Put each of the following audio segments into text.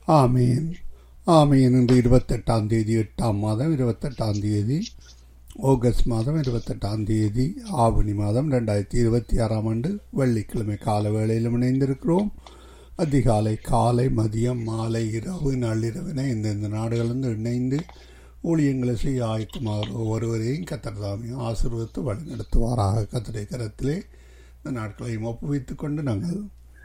ஆமீன் ஆமீன் இன்று இருபத்தெட்டாம் தேதி எட்டாம் மாதம் இருபத்தெட்டாம் தேதி ஆகஸ்ட் மாதம் இருபத்தெட்டாம் தேதி ஆவணி மாதம் ரெண்டாயிரத்தி இருபத்தி ஆறாம் ஆண்டு வெள்ளிக்கிழமை கால வேளையிலும் இணைந்திருக்கிறோம் அதிகாலை காலை மதியம் மாலை இரவு நள்ளிரவின இந்தந்த நாடுகளிலிருந்து இணைந்து ஊழியங்களை செய்ய ஆயத்தமாக ஒவ்வொருவரையும் கத்தர்தாமி ஆசீர்வதித்து வழிநடத்துவாராக கத்தரை கரத்திலே இந்த நாட்களையும் ஒப்புவித்துக் கொண்டு நாங்கள்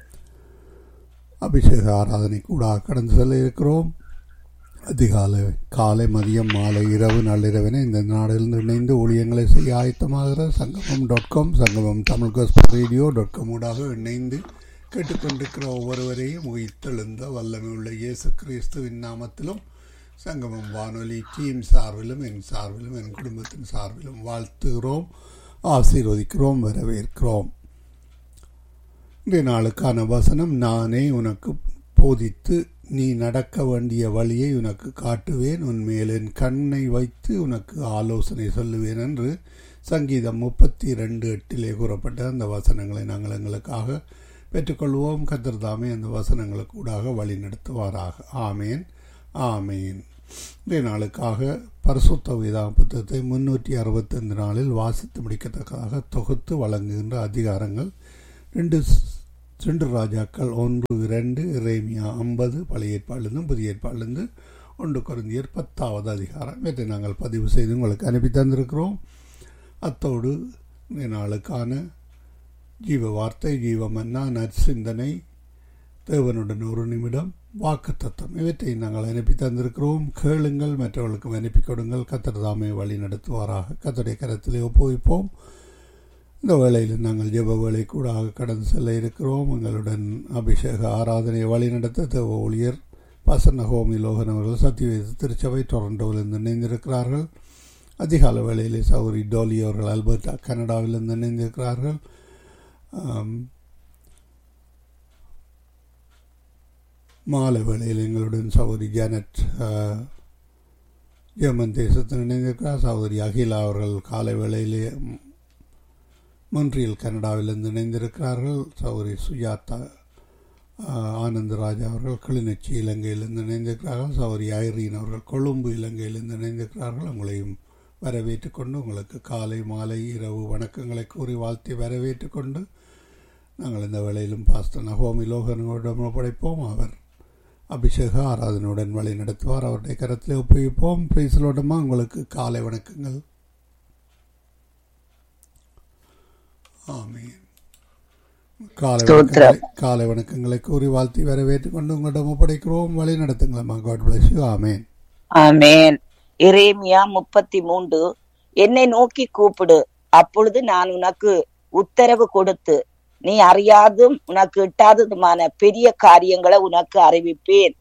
அபிஷேக ஆராதனை கூட கடந்து செல்ல இருக்கிறோம் அதிகாலை காலை மதியம் மாலை இரவு நள்ளிரவின இந்த நாடுகளில் இணைந்து ஊழியங்களை செய்ய ஆயத்தமாகிற சங்கமம் dot com Sangamam Tamil gospel radio dot com ஊடாக இணைந்து கேட்டுக்கொண்டிருக்கிற ஒவ்வொருவரையும் உயிர்த்தெழுந்த வல்லமை உள்ள இயேசு கிறிஸ்துவின் நாமத்திலும் சங்கமம் வானொலி டீம் சார்பிலும் என் சார்பிலும் என் குடும்பத்தின் சார்பிலும் வாழ்த்துகிறோம் ஆசீர்வதிக்கிறோம் வரவேற்கிறோம் இன்றைய நாளுக்கான வசனம் நானே உனக்கு போதித்து நீ நடக்க வேண்டிய வழியை உனக்கு காட்டுவேன் உன்மேல் என் கண்ணை வைத்து உனக்கு ஆலோசனை சொல்லுவேன் என்று சங்கீதம் முப்பத்தி ரெண்டு எட்டிலே கூறப்பட்ட அந்த வசனங்களை நாங்கள் எங்களுக்காக பெற்றுக்கொள்வோம் கத்திரதாமே அந்த வசனங்களுக்கு ஊடாக வழி நடத்துவாராக ஆமேன் ஆமேன் இன்றைய நாளுக்காக பரிசுத்த வேதா புத்தகத்தை முன்னூற்றி அறுபத்தைந்து நாளில் வாசித்து முடிக்கத்தக்கதாக தொகுத்து வழங்குகின்ற அதிகாரங்கள் ரெண்டு ரெண்டு ராஜாக்கள் ஒன்று இரண்டு ரேமியா ஐம்பது பழைய ஏற்பாடிலிருந்து புதிய ஏற்பாடிலிருந்து ஒன்று குருந்தியர் பத்தாவது அதிகாரம் இவற்றை நாங்கள் பதிவு செய்து உங்களுக்கு அனுப்பி தந்திருக்கிறோம் அத்தோடு இந்த நாளுக்கான ஜீவ வார்த்தை ஜீவமன்னா நற்சிந்தனை தேவனுடன் ஒரு நிமிடம் வாக்கு தத்துவம் இவற்றை நாங்கள் அனுப்பி தந்திருக்கிறோம் கேளுங்கள் மற்றவர்களுக்கும் அனுப்பி கொடுங்கள் கத்தர் தாமே வழி நடத்துவாராக கத்தருடைய கரத்திலே ஒப்புவிப்போம் இந்த வேளையில் நாங்கள் ஜெப வேலை கூட கடந்து செல்ல இருக்கிறோம் எங்களுடன் அபிஷேக ஆராதனை வழிநடத்த தேவ ஊழியர் பசன்ன ஹோமி லோகன் அவர்கள் சத்தியவேத திருச்சபை டொரண்டோவிலிருந்து இணைந்திருக்கிறார்கள் அதிகால வேளையிலே சௌரி டோலி அவர்கள் அல்பர்டா கனடாவிலிருந்து இணைந்திருக்கிறார்கள் மாலை வேளையில் எங்களுடன் சௌரி ஜானட் ஜெர்மன் தேசத்தில் இணைந்திருக்கிறார் சௌதரி அகிலா அவர்கள் காலை வேளையிலே மொன்றியல் கனடாவிலிருந்து இணைந்திருக்கிறார்கள் சௌரி சுஜாதா ஆனந்தராஜா அவர்கள் கிளிநொச்சி இலங்கையிலிருந்து இணைந்திருக்கிறார்கள் சௌரி ஐரீன் அவர்கள் கொழும்பு இலங்கையிலிருந்து இணைந்திருக்கிறார்கள் உங்களையும் வரவேற்று கொண்டு உங்களுக்கு காலை மாலை இரவு வணக்கங்களை கூறி வாழ்த்தி வரவேற்று கொண்டு நாங்கள் இந்த வேளையிலும் பாஸ்டர் நகோமி லோகனோடம் ஒப்படைப்போம் அவர் அபிஷேக ஆராதனையுடன் வழி நடத்துவார் அவருடைய கரத்தில் ஒப்புவிப்போம் பிரைஸ்லோடமா உங்களுக்கு காலை வணக்கங்கள் ஆமீன் காலை வணக்கங்களை காலை வணக்கங்களை கூறி வாழ்த்தி வரவேற்றுக் கொண்டு உங்களிடம் ஒப்படைக்கிறோம் வழி நடத்துங்களம்மா god bless you amen amen இரேமியா முப்பத்தி மூன்று என்னை நோக்கி கூப்பிடு அப்பொழுது நான் உனக்கு உத்தரவு கொடுத்து நீ அறியாதும் உனக்கு இட்டாததுமான பெரிய காரியங்களை உனக்கு அறிவிப்பேன்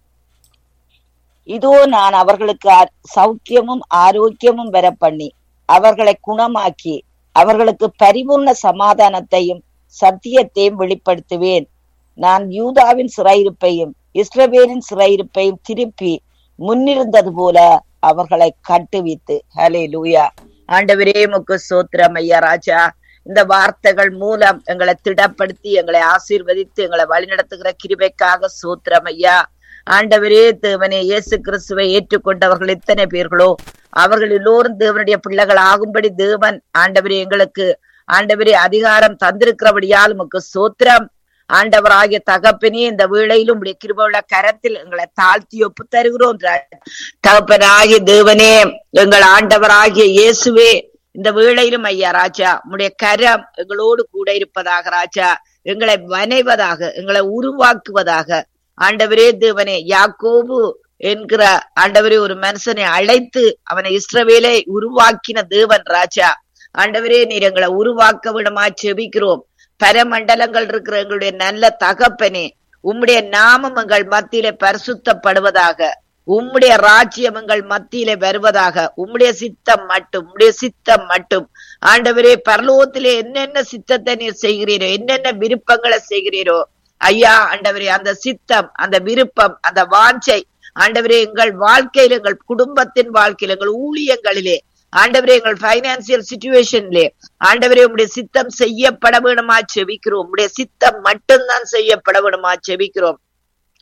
இதோ நான் அவர்களுக்கு சௌக்கியமும் ஆரோக்கியமும் வர பண்ணி அவர்களை குணமாக்கி அவர்களுக்கு பரிபூர்ண சமாதானத்தையும் சத்தியத்தையும் வெளிப்படுத்துவேன் நான் யூதாவின் சிறையிருப்பையும் இஸ்ரவேலின் சிறையிருப்பையும் திருப்பி முன்னிருந்தது போல அவர்களை கட்டுவித்து ஹலே லூயா ஆண்டவரே முக்கு சோத்திரம் ஐயா ராஜா இந்த வார்த்தைகள் மூலம் எங்களை திடப்படுத்தி எங்களை ஆசீர்வதித்து எங்களை வழிநடத்துகிற கிருபைக்காக சோத்திரம் ஐயா ஆண்டவரே தேவனே இயேசு கிறிஸ்துவை ஏற்றுக்கொண்டவர்கள் எத்தனை பேர்களோ அவர்கள் எல்லோரும் தேவனுடைய பிள்ளைகள் ஆகும்படி தேவன் ஆண்டவரே எங்களுக்கு ஆண்டவரே அதிகாரம் தந்திருக்கிறபடியால் உமக்கு சோத்திரம் ஆண்டவராகிய தகப்பனே இந்த வேளையிலும் உடைய கிருபுள்ள கரத்தில் எங்களை தாழ்த்தி ஒப்பு தருகிறோம் தகப்பனாகிய தேவனே எங்கள் ஆண்டவராகிய இயேசுவே இந்த வேளையிலும் ஐயா ராஜா உடைய கரம் எங்களோடு கூட இருப்பதாக ராஜா எங்களை வனைவதாக எங்களை உருவாக்குவதாக ஆண்டவரே தேவனே யாக்கோபு என்கிற ஆண்டவரே ஒரு மனுஷனை அழைத்து அவனை இஸ்ரவேலை உருவாக்கின தேவன் ராஜா ஆண்டவரே நீர் எங்களை உருவாக்க விடமா செபிக்கிறோம் பரமண்டலங்கள் இருக்கிற எங்களுடைய நல்ல தகப்பனே உம்முடைய நாமம் எங்கள் மத்தியில பரிசுத்தப்படுவதாக உம்முடைய ராஜ்யம் எங்கள் மத்தியில வருவதாக உம்முடைய சித்தம் மட்டும் உம்முடைய சித்தம் மட்டும் ஆண்டவரே பரலோகத்திலே என்னென்ன சித்தத்தை நீர் செய்கிறீரோ என்னென்ன விருப்பங்களை செய்கிறீரோ ஐயா ஆண்டவரே அந்த சித்தம் அந்த விருப்பம் அந்த வாஞ்சை ஆண்டவரே எங்கள் வாழ்க்கையில் எங்கள் குடும்பத்தின் வாழ்க்கையில் எங்கள் ஊழியங்களிலே ஆண்டவரே எங்கள் பைனான்சியல் சுச்சுவேஷன்லே ஆண்டவரே உடைய சித்தம் செய்யப்பட வேணுமா செபிக்கிறோம் உடைய சித்தம் மட்டும்தான் செய்யப்பட வேணுமா செபிக்கிறோம்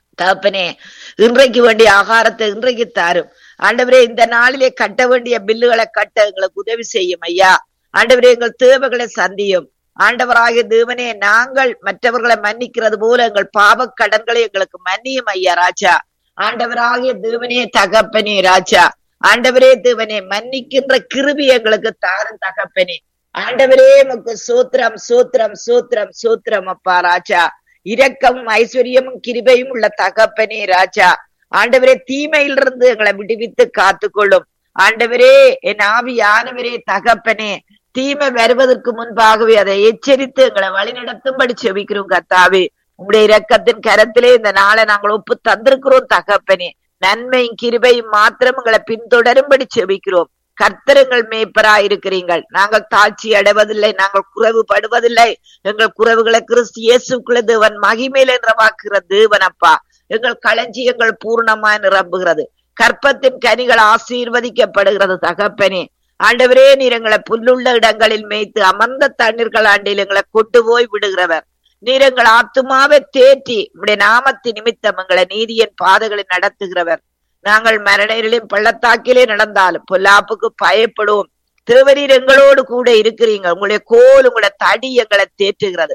தகப்பனே இன்றைக்கு வேண்டிய ஆகாரத்தை இன்றைக்கு தாரும் ஆண்டவரே இந்த நாளிலே கட்ட வேண்டிய பில்லுகளை கட்ட எங்களுக்கு உதவி செய்யும் ஐயா ஆண்டவரே எங்கள் தேவைகளை சந்தியும் ஆண்டவராகிய தேவனே நாங்கள் மற்றவர்களை மன்னிக்கிறது போல எங்கள் பாவ கடன்களை எங்களுக்கு மன்னியும் ஐயா ராஜா ஆண்டவராகிய தேவனே தகப்பனே ராஜா ஆண்டவரே தேவனே மன்னிக்கின்ற கிருபி எங்களுக்கு தாரும் தகப்பனே ஆண்டவரே உமக்கு சூத்திரம் சூத்திரம் சூத்திரம் சூத்திரம் அப்பா ராஜா இரக்கமும் ஐஸ்வர்யமும் கிருபையும் உள்ள தகப்பனே ராஜா ஆண்டவரே தீமையிலிருந்து எங்களை விடுவித்து காத்துக்கொள்ளும் ஆண்டவரே என் ஆவியானவரே தகப்பனே தீமை வருவதற்கு முன்பாகவே அதை எச்சரித்து எங்களை வழிநடத்தும்படி செபிக்கிறோம் கத்தாவே உங்களுடைய இரக்கத்தின் கரத்திலே இந்த நாளை நாங்கள் ஒப்பு தந்திருக்கிறோம் தகப்பனே நன்மையும் கிருபையும் மாத்திரம் எங்களை பின்தொடரும்படி செபிக்கிறோம் கர்த்தரங்கள் மேய்ப்பராய் இருக்கிறீங்கள் நாங்கள் தாழ்ச்சி அடைவதில்லை நாங்கள் குறைவுபடுவதில்லை எங்கள் குறைவுகளை கிறிஸ்து இயேசுக்குள்ள தேவன் மகிமேல் நிறவாக்குகிற தேவன் அப்பா எங்கள் களஞ்சியங்கள் பூர்ணமாய் நிரம்புகிறது கற்பத்தின் கனிகள் ஆசீர்வதிக்கப்படுகிறது தகப்பனே ஆண்டவரே நீர் எங்களை புல்லுள்ள இடங்களில் மேய்த்து அமர்ந்த தண்ணீர்கள் ஆண்டில் எங்களை கொண்டு போய் விடுகிறவர் நீர் எங்கள் ஆத்துமாவை தேற்றி உடைய நாமத்து நிமித்தம் எங்களை நீதியின் பாதைகளை நடத்துகிறவர் நாங்கள் மரணரிலும் பள்ளத்தாக்கிலே நடந்தாலும் பொல்லாப்புக்கு பயப்படுவோம் திருவரீர் எங்களோடு கூட இருக்கிறீங்க உங்களுடைய கோல் உங்களுடைய தடி எங்களை தேற்றுகிறது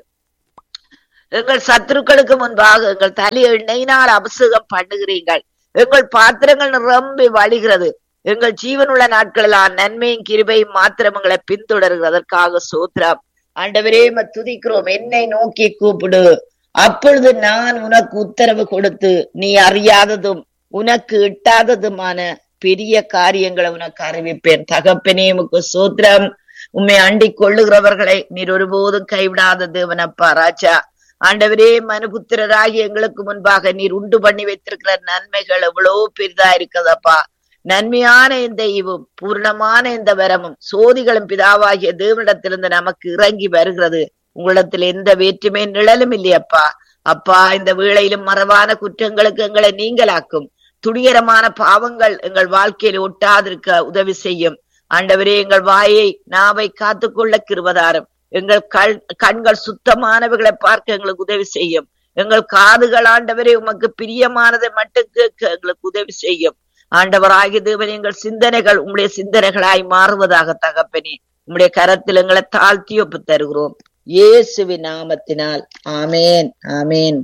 எங்கள் சத்துருக்களுக்கு முன்பாக எங்கள் தலை எண்ணெயினால் அபிஷேகம் பண்ணுகிறீர்கள் எங்கள் பாத்திரங்கள் நிரம்பி வழிகிறது எங்கள் ஜீவனுள்ள நாட்களெல்லாம் நன்மையும் கிருபையும் மாத்திரம் எங்களை பின்தொடர்கிறதற்காக சோத்ரம் ஆண்டவரே துதிக்கிறோம் என்னை நோக்கி கூப்பிடு அப்பொழுது நான் உனக்கு உத்தரவு கொடுத்து நீ அறியாததும் உனக்கு இட்டாததுமான பெரிய காரியங்களை உனக்கு அறிவிப்பேன் தகப்பனே உமக்கு சோத்திரம் உண்மை அண்டிக் கொள்ளுகிறவர்களை நீர் ஒருபோதும் கைவிடாத தேவனப்பா ராஜா ஆண்டவரே மனுபுத்திரராகி எங்களுக்கு முன்பாக நீர் உண்டு பண்ணி வைத்திருக்கிற நன்மைகள் எவ்வளவு பெரிதா இருக்குதப்பா நன்மையான இந்த ஈவும் பூர்ணமான இந்த வரமும் சோதிகளும் பிதாவாகிய தேவனிடத்திலிருந்து நமக்கு இறங்கி வருகிறது உங்களிடத்தில் எந்த வேற்றுமை நிழலும் இல்லையப்பா அப்பா இந்த வேளையிலும் மறவான குற்றங்களுக்கு எங்களை நீங்களாக்கும் துணிகரமான பாவங்கள் எங்கள் வாழ்க்கையில் ஒட்டாதிருக்க உதவி செய்யும் ஆண்டவரே எங்கள் வாயை நாவை காத்துக்கொள்ள கிருவதாரம் எங்கள் கண் கண்கள் சுத்தமானவர்களை பார்க்க எங்களுக்கு உதவி செய்யும் எங்கள் காதுகள் ஆண்டவரே உமக்கு பிரியமானதை மட்டும் கேட்க எங்களுக்கு உதவி செய்யும் ஆண்டவராகிய தேவன் எங்கள் சிந்தனைகள் உங்களுடைய சிந்தனைகளாய் மாறுவதாக தகப்பனே உங்களுடைய கரத்தில் எங்களை தாழ்த்தி ஒப்பு தருகிறோம் இயேசுவின் நாமத்தினால் ஆமேன் ஆமேன்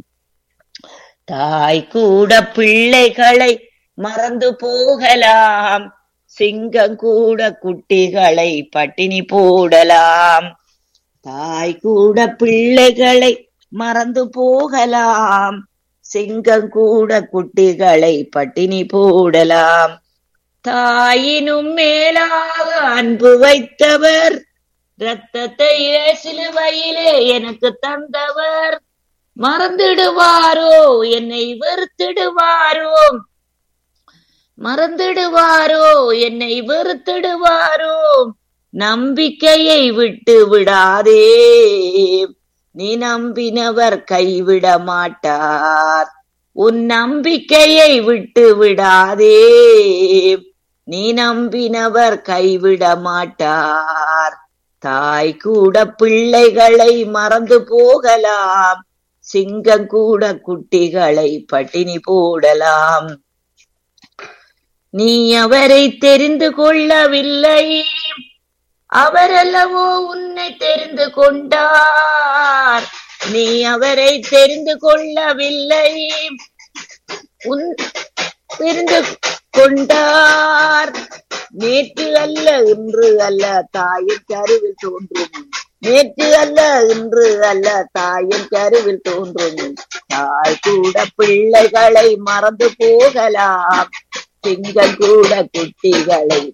தாய் கூட பிள்ளைகளை மறந்து போகலாம் சிங்கம் கூட குட்டிகளை பட்டினி போடலாம் தாய் கூட பிள்ளைகளை மறந்து போகலாம் சிங்கம் கூட குட்டிகளை பட்டினி போடலாம் தாயினும் மேலாக அன்பு வைத்தவர் ரத்தத்தை சிலுவையிலே எனக்கு தந்தவர் மறந்துடுவாரோ என்னை வெறுத்திடுவாரோ மறந்துடுவாரோ என்னை வெறுத்திடுவாரோ நம்பிக்கையை விட்டு விடாதே நீ நம்பினவர் கைவிட மாட்டார் உன் நம்பிக்கையை விட்டு விடாதே நீ நம்பினவர் கைவிட மாட்டார் தாய் கூட பிள்ளைகளை மறந்து போகலாம் சிங்கம் கூட குட்டிகளை பட்டினி போடலாம் நீ அவரை தெரிந்து கொள்ளவில்லை அவரல்லவோ உன்னை தெரிந்து கொண்டார் நீ அவரை தெரிந்து கொள்ளவில்லை உன் தெரிந்து கொண்டார் நேற்று அல்ல இன்று அல்ல தாயின் கருவில் தோன்றும் நேற்று அல்ல இன்று அல்ல தாயின் கருவில் தோன்றும் தாய் கூட பிள்ளைகளை மறந்து போகலாம் திங்கள் கூட குட்டிகளை